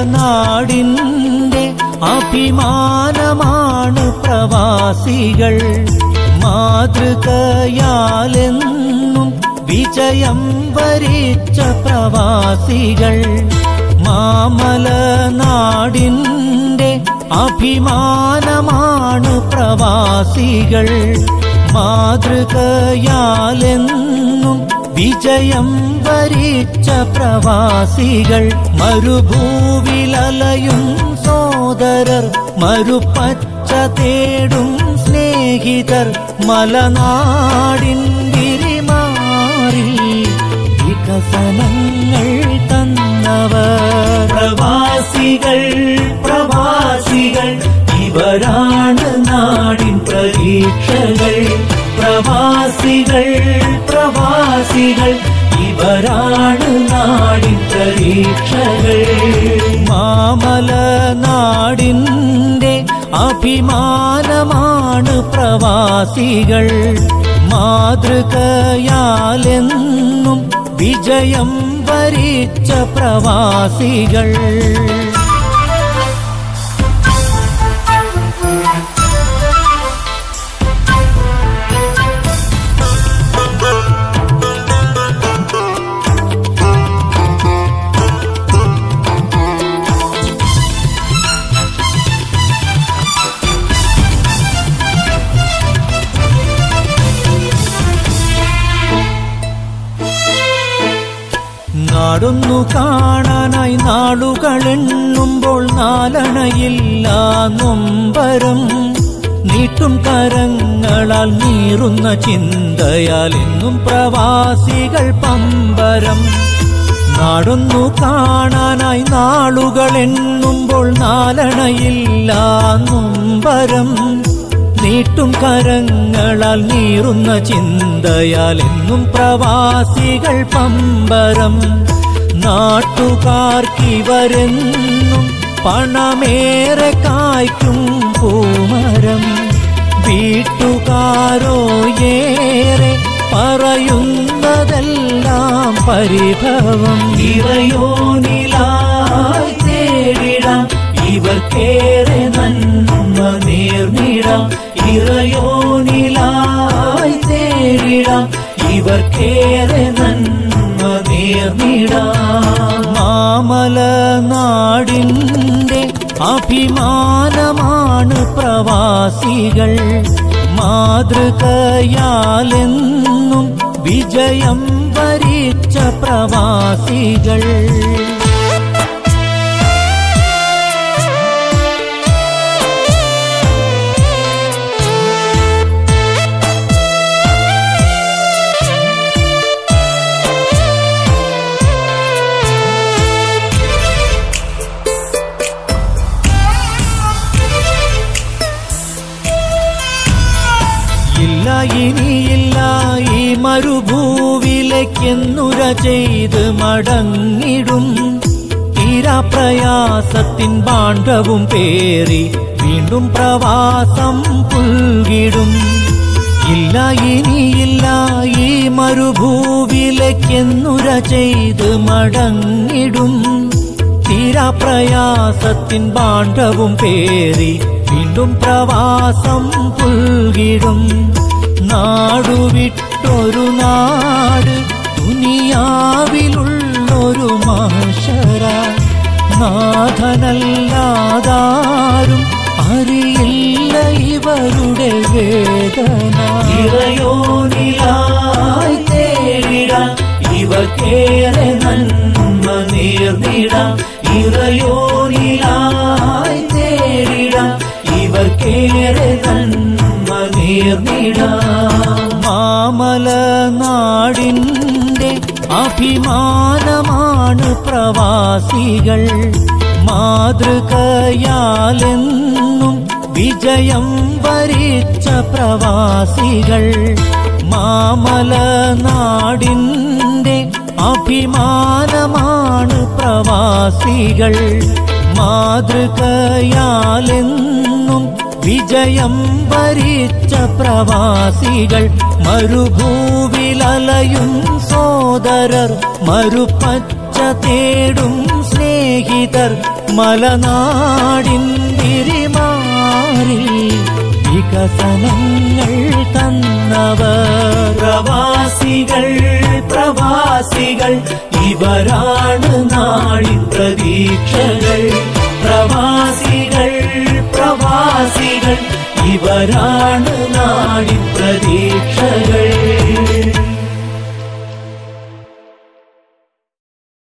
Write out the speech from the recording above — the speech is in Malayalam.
നാടിൻ്റെ അഭിമാനമാണ് പ്രവാസികൾ മാതൃകയാലെന്നും വിജയം വരിച്ച പ്രവാസികൾ മാമല നാടിൻ്റെ അഭിമാനമാണ് പ്രവാസികൾ മാതൃകയാലെന്നും വിജയം വരിച്ച പ്രവാസികൾ മരുഭൂവിലലയും സോദരർ മരുപ്പച്ച തേടും സ്നേഹിതർ മലനാടിൻ വിരിമാറി വികസനങ്ങൾ തന്നവർ പ്രവാസികൾ പ്രവാസികൾ ഇവരാണ് നാടിൻ പ്രതീക്ഷകൾ പ്രവാസികൾ പ്രവാസികൾ ഇവരാണ് നാടിൻ പ്രതീക്ഷകൾ മാമല നാടിൻ്റെ അഭിമാനമാണ് പ്രവാസികൾ മാതൃകയാലെന്നും വിജയം വരിച്ച പ്രവാസികൾ നാടൊന്നു കാണാനായി നാളുകളെണ്ണുമ്പോൾ നാലണയില്ല നൊമ്പരം നീട്ടും കരങ്ങളാൽ നീറുന്ന ചിന്തയാൽ എന്നും പ്രവാസികൾ പമ്പരം നാടൊന്നു കാണാനായി നാളുകളെണ്ണുമ്പോൾ നാലണയില്ല നൊമ്പരം നീട്ടും കരങ്ങളാൽ നീറുന്ന ചിന്തയാൽ എന്നും പ്രവാസികൾ പമ്പരം നാട്ടുകാർക്കിവരെന്നും പണമേറെ കായ്ക്കും പൂമരം വീട്ടുകാരോ ഏറെ പറയുന്നതെല്ലാം പരിഭവം ഇറയോനിലായി തേടിടാം ഇവർക്കേറെ നന്മ നേർന്നിടാം ഇറയോനിലായി തേടിടാം ഇവർക്കേറെ നന്മ നേർന്നിടാം മാമല നാടിൻ്റെ അഭിമാനമാണ് പ്രവാസികൾ മാതൃകയാലെന്നും വിജയം വരിച്ച പ്രവാസികൾ ഇല്ല ഇനിയില്ല ഈ മരുഭൂവിലേക്കെന്നുര ചെയ്ത് മടങ്ങിടും തീരാ പ്രയാസത്തിൻ പാണ്ഡവും പേറി വീണ്ടും പ്രവാസം പുൽകിടും ഇല്ല ഇനിയില്ല ഈ മരുഭൂവിലേക്കെന്നുര ചെയ്ത് മടങ്ങിടും തീരാ പ്രയാസത്തിൻ പാണ്ഡവും പേറി വീണ്ടും പ്രവാസം പുൽകിടും നാടുവിട്ടൊരു നാട് ദുനിയാവിലുള്ളൊരു മാഷര നാഥനല്ലാതാരും അറിയില്ല ഇവരുടെ വേദന ഇറയോനിലായി തേടിടാം ഇവർക്കേറെ നന്മ നേർന്നിടാം ഇറയോനിലായി തേടിടാം ഇവർക്കേറെ നന്മ നേർന്നിടാം മാമല നാടിൻ്റെ അഭിമാനമാണ് പ്രവാസികൾ മാതൃകയാലെന്നും വിജയം വരിച്ച പ്രവാസികൾ മാമല നാടിൻ്റെ അഭിമാനമാണ് പ്രവാസികൾ മാതൃകയാലെന്നും വിജയം വരിച്ച പ്രവാസികൾ മരുഭൂവിലലയും സോദരർ മരുപ്പച്ച തേടും സ്നേഹിതർ മലനാടിൻ തിരിമാറിൽ വികസനങ്ങൾ തന്നവർ പ്രവാസികൾ പ്രവാസികൾ ഇവരാണ് നാടിൻ പ്രതീക്ഷകൾ പ്രവാസികൾ പ്രവാസികൾ ഇവരാണ് നാടിൻ പ്രതീക്ഷകൾ